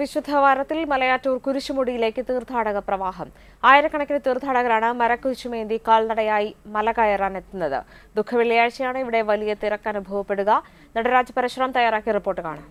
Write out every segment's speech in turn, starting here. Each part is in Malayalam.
വിശുദ്ധ വാരത്തിൽ മലയാറ്റൂർ കുരിശുമുടിയിലേക്ക് തീർത്ഥാടക പ്രവാഹം ആയിരക്കണക്കിന് തീർത്ഥാടകരാണ് മരക്കുരിശുമേന്തി കാൽനടയായി മല കയറാൻ എത്തുന്നത് ദുഃഖവെള്ളിയാഴ്ചയാണ് ഇവിടെ വലിയ തിരക്ക് അനുഭവപ്പെടുക നടരാജ് പരശുറാം തയ്യാറാക്കിയ റിപ്പോർട്ട് കാണാം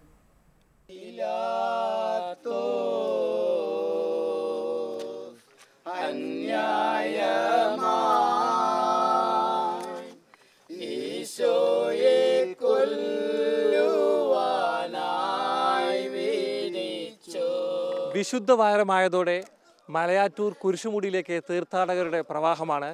വിശുദ്ധ വാരമായതോടെ മലയാറ്റൂർ കുരിശുമുടിയിലേക്ക് തീർത്ഥാടകരുടെ പ്രവാഹമാണ്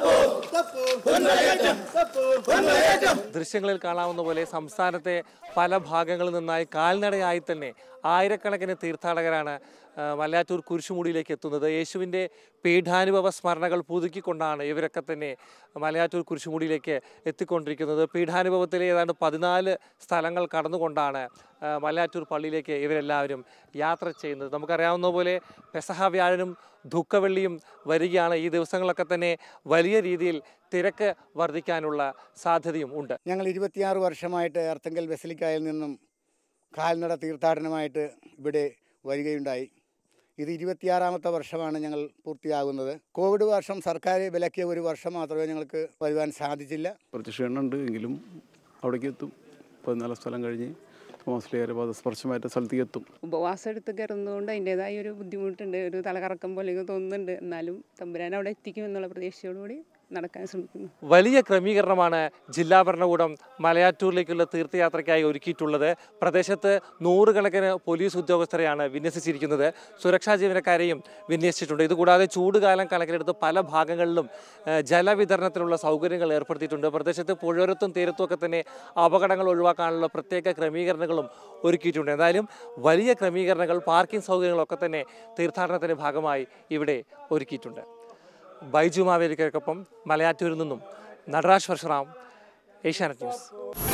ദൃശ്യങ്ങളിൽ കാണാവുന്ന പോലെ സംസ്ഥാനത്തെ പല ഭാഗങ്ങളിൽ നിന്നായി കാൽനടയായി തന്നെ ആയിരക്കണക്കിന് തീർത്ഥാടകരാണ് ആ, മലയാറ്റൂർ കുരിശുമുടിയിലേക്ക് എത്തുന്നത് യേശുവിൻ്റെ പീഠാനുഭവ സ്മരണകൾ പുതുക്കിക്കൊണ്ടാണ് ഇവരൊക്കെ തന്നെ മലയാറ്റൂർ കുരിശുമുടിയിലേക്ക് എത്തിക്കൊണ്ടിരിക്കുന്നത് പീഠാനുഭവത്തിലെ ഏതാണ്ട് പതിനാല് സ്ഥലങ്ങൾ കടന്നുകൊണ്ടാണ് ആ, മലയാറ്റൂർ പള്ളിയിലേക്ക് ഇവരെല്ലാവരും യാത്ര ചെയ്യുന്നത് നമുക്കറിയാവുന്ന പോലെ പെസഹ വ്യാഴനും ദുഃഖവെള്ളിയും വരികയാണ് ഈ ദിവസങ്ങളൊക്കെ തന്നെ വലിയ രീതിയിൽ തിരക്ക് വർദ്ധിക്കാനുള്ള സാധ്യതയും ഉണ്ട് ഞങ്ങൾ ഇരുപത്തിയാറ് വർഷമായിട്ട് അർത്തങ്കൽ ബസലിക്കായിൽ നിന്നും കാൽനട തീർത്ഥാടനമായിട്ട് ഇവിടെ വരികയുണ്ടായി ഇത് ഇരുപത്തിയാറാമത്തെ വർഷമാണ് ഞങ്ങൾ പൂർത്തിയാകുന്നത് കോവിഡ് വർഷം സർക്കാർ വിലക്കിയ ഒരു വർഷം മാത്രമേ ഞങ്ങൾക്ക് വരുവാൻ സാധിച്ചില്ല കുറച്ച് ക്ഷീണമുണ്ട് എങ്കിലും അവിടേക്ക് എത്തും പതിനാല് സ്ഥലം കഴിഞ്ഞ് തോമസ്ലിയാരെ പാദസ്പർശമായിട്ട് സ്ഥലത്തേക്ക് എത്തും ഉപവാസം എടുത്ത് കയറുന്നതുകൊണ്ട് അതിൻ്റെതായ ഒരു ബുദ്ധിമുട്ടുണ്ട് ഒരു തലകറക്കം പോലെയൊക്കെ തോന്നുന്നുണ്ട് എന്നാലും തമ്പുരാൻ അവിടെ എത്തിക്കും എന്നുള്ള പ്രതീക്ഷയോടുകൂടി നടക്കാൻ ശ്രമിക്കുന്നു വലിയ ക്രമീകരണമാണ് ജില്ലാ ഭരണകൂടം മലയാറ്റൂരിലേക്കുള്ള തീർത്ഥയാത്രയ്ക്കായി ഒരുക്കിയിട്ടുള്ളത് പ്രദേശത്ത് നൂറുകണക്കിന് പോലീസ് ഉദ്യോഗസ്ഥരെയാണ് വിന്യസിച്ചിരിക്കുന്നത് സുരക്ഷാ ജീവനക്കാരെയും വിന്യസിച്ചിട്ടുണ്ട് ഇതുകൂടാതെ ചൂടുകാലം കണക്കിലെടുത്ത് പല ഭാഗങ്ങളിലും ഏഹ്, ജലവിതരണത്തിനുള്ള സൗകര്യങ്ങൾ ഏർപ്പെടുത്തിയിട്ടുണ്ട് പ്രദേശത്ത് പുഴയോരത്തും തീരത്തും ഒക്കെ തന്നെ അപകടങ്ങൾ ഒഴിവാക്കാനുള്ള പ്രത്യേക ക്രമീകരണങ്ങളും ഒരുക്കിയിട്ടുണ്ട് എന്തായാലും വലിയ ക്രമീകരണങ്ങൾ പാർക്കിംഗ് സൗകര്യങ്ങളൊക്കെ തന്നെ തീർത്ഥാടനത്തിൻ്റെ ഭാഗമായി ഇവിടെ ഒരുക്കിയിട്ടുണ്ട് ബൈജു മാവേലിക്കൊപ്പം മലയാറ്റൂരിൽ നിന്നും നടരാജ് പരശുറാം ഏഷ്യാനെറ്റ് ന്യൂസ്